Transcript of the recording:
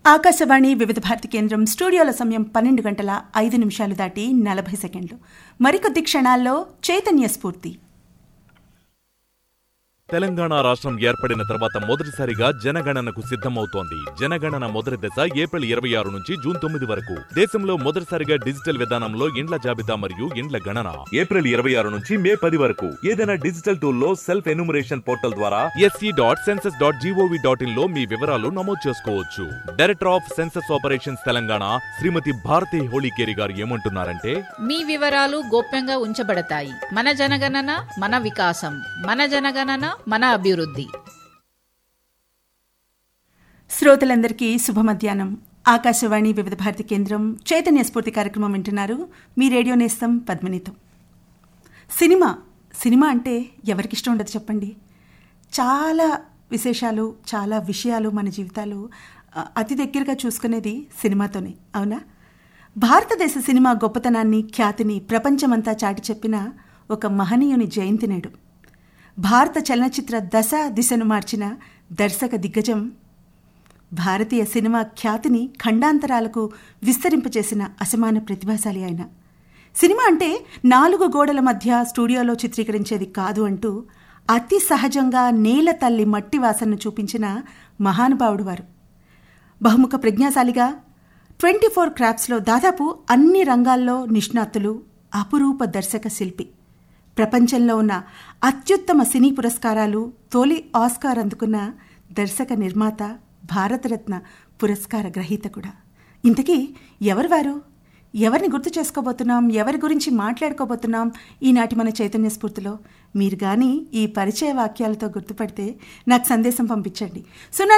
ఆకాశవాణి వివిధ భారతి కేంద్రం స్టూడియోల సమయం పన్నెండు గంటల ఐదు నిమిషాలు దాటి నలభై సెకండ్లు మరికొద్ది క్షణాల్లో చైతన్య స్ఫూర్తి తెలంగాణ రాష్ట్రం ఏర్పడిన తర్వాత మొదటిసారిగా జనగణనకు సిద్ధమవుతోంది జనగణన మొదటి దశ ఏప్రిల్ ఇరవై ఆరు నుంచి జూన్ తొమ్మిది వరకు దేశంలో మొదటిసారిగా డిజిటల్ విధానంలో ఇండ్ల జాబితా మరియు ఇండ్ల గణన ఏప్రిల్ ఇరవై ఆరు నుంచి మే పది వరకు ఏదైనా డిజిటల్ టూల్ లో సెల్ఫ్ ఎన్యూమరేషన్ పోర్టల్ ద్వారా SE dot census dot G O V dot in లో మీ వివరాలు నమోదు చేసుకోవచ్చు director of census operations Telangana Shrimati Bharati Holikeri garu ఏమంటున్నారంటే మీ వివరాలు గోప్యంగా ఉంచబడతాయి మన జనగణన మన వికాసం మన జనగణన మన అభివృద్ధి శ్రోతలందరికీ శుభ మధ్యాహ్నం ఆకాశవాణి వివిధ భారతి కేంద్రం చైతన్య స్ఫూర్తి కార్యక్రమం వింటున్నారు మీ రేడియో నేస్తం పద్మినితో సినిమా సినిమా అంటే ఎవరికిష్టం ఉండదు చెప్పండి చాలా విశేషాలు చాలా విషయాలు మన జీవితాలు ఆ, అతి దగ్గరగా చూసుకునేది సినిమాతోనే అవునా భారతదేశ సినిమా గొప్పతనాన్ని ఖ్యాతిని ప్రపంచమంతా చాటి చెప్పిన ఒక మహనీయుని జయంతి నేడు భారత చలనచిత్ర దశ దిశను మార్చిన దర్శక దిగ్గజం భారతీయ సినిమా ఖ్యాతిని ఖండాంతరాలకు విస్తరింపచేసిన అసమాన ప్రతిభాశాలి ఆయన సినిమా అంటే నాలుగు గోడల మధ్య స్టూడియోలో చిత్రీకరించేది కాదు అంటూ అతి సహజంగా నేల తల్లి మట్టి వాసనను చూపించిన మహానుభావుడు వారు బహుముఖ ప్రజ్ఞాశాలిగా ట్వంటీ ఫోర్ క్రాఫ్ట్స్లో దాదాపు అన్ని రంగాల్లో నిష్ణాతులు అపురూప దర్శక శిల్పి ప్రపంచంలో ఉన్న అత్యుత్తమ సినీ పురస్కారాలు తొలి ఆస్కార్ అందుకున్న దర్శక నిర్మాత భారతరత్న పురస్కార గ్రహీత కూడా ఇంతకీ ఎవరు వారు ఎవరిని గుర్తు చేసుకోబోతున్నాం ఎవరి గురించి మాట్లాడుకోబోతున్నాం ఈనాటి మన చైతన్య స్ఫూర్తిలో మీరు కానీ ఈ పరిచయ వాక్యాలతో గుర్తుపడితే నాకు సందేశం పంపించండి సున్నా